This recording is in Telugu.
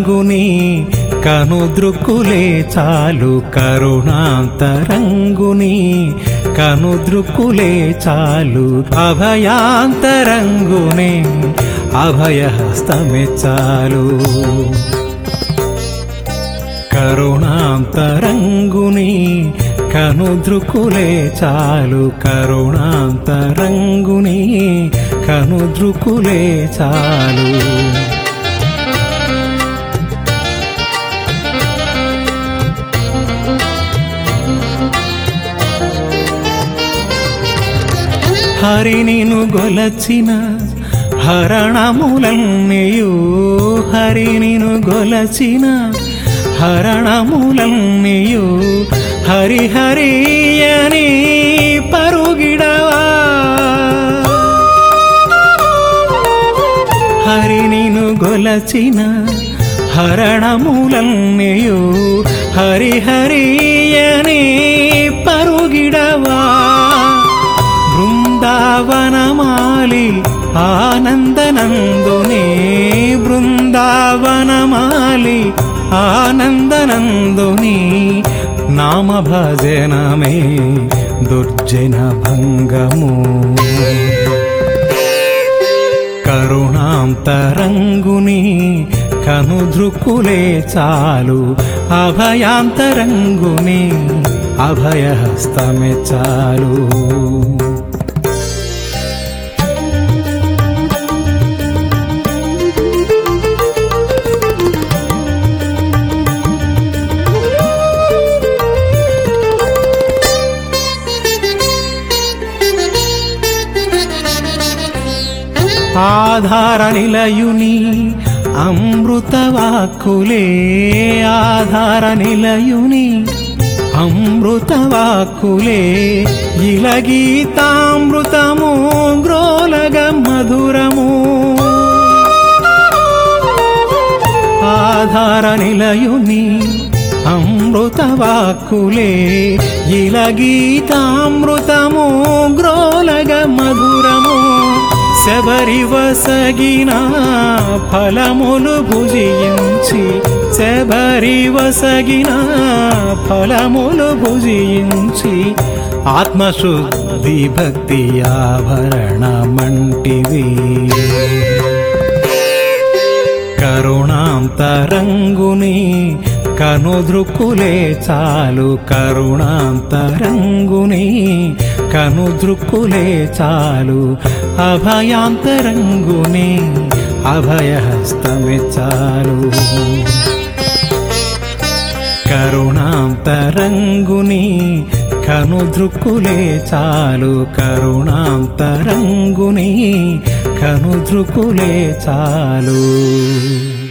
కరుణాంతరంగుని కనుదృక్కులే చాలు కరుణాంతరంగుని కనుదృక్కులే చాలు అభయాంతరంగునే అభయహస్తమే చాలు కరుణాంతరంగుని కనుదృక్కులే చాలు కరుణాంతరంగుని కనుదృక్కులే చాలు హరి నిను గొలచిన హరణములన్నయు హరి నిను గొలచిన హరణములన్నయు హరి హరి అని పరుగిడవా హరి నిను గొలచిన హరణములన్నయు హరి హరి అని పరుగిడవా బృందావనమాలి ఆనందనందునే బృందావనమాలి ఆనందనందుని నామ భజనమే దుర్జన భంగము కరుణాంతరంగుని కనుదృక్కులే చాలు అభయాంతరంగుని అభయహస్తమే చాలు ఆధార నిలయుని అమృతవాక్కులే ఆధార నిలయుని అమృతవాక్కులే ఇలగీతామృతము గ్రోలగ మధురము ఆధార నిలయుని అమృతవాక్కులే ఇలగీతామృతము గ్రోలగ మధురము శబరి వసగిన ఫలములు భుజించి శబరి వసగిన ఫలములు భుజించి ఆత్మశుద్ధి భక్తి ఆభరణమంటివి కరుణాంతరంగుని కనుదృక్కులే చాలు కరుణాంతరంగుని కనుదృక్కులే చాలు అభయాంతరంగుని అభయహస్తమే చాలు కరుణాంతరంగుని కనుదృక్కులే చాలు కరుణాంతరంగుని కనుదృక్కులే చాలు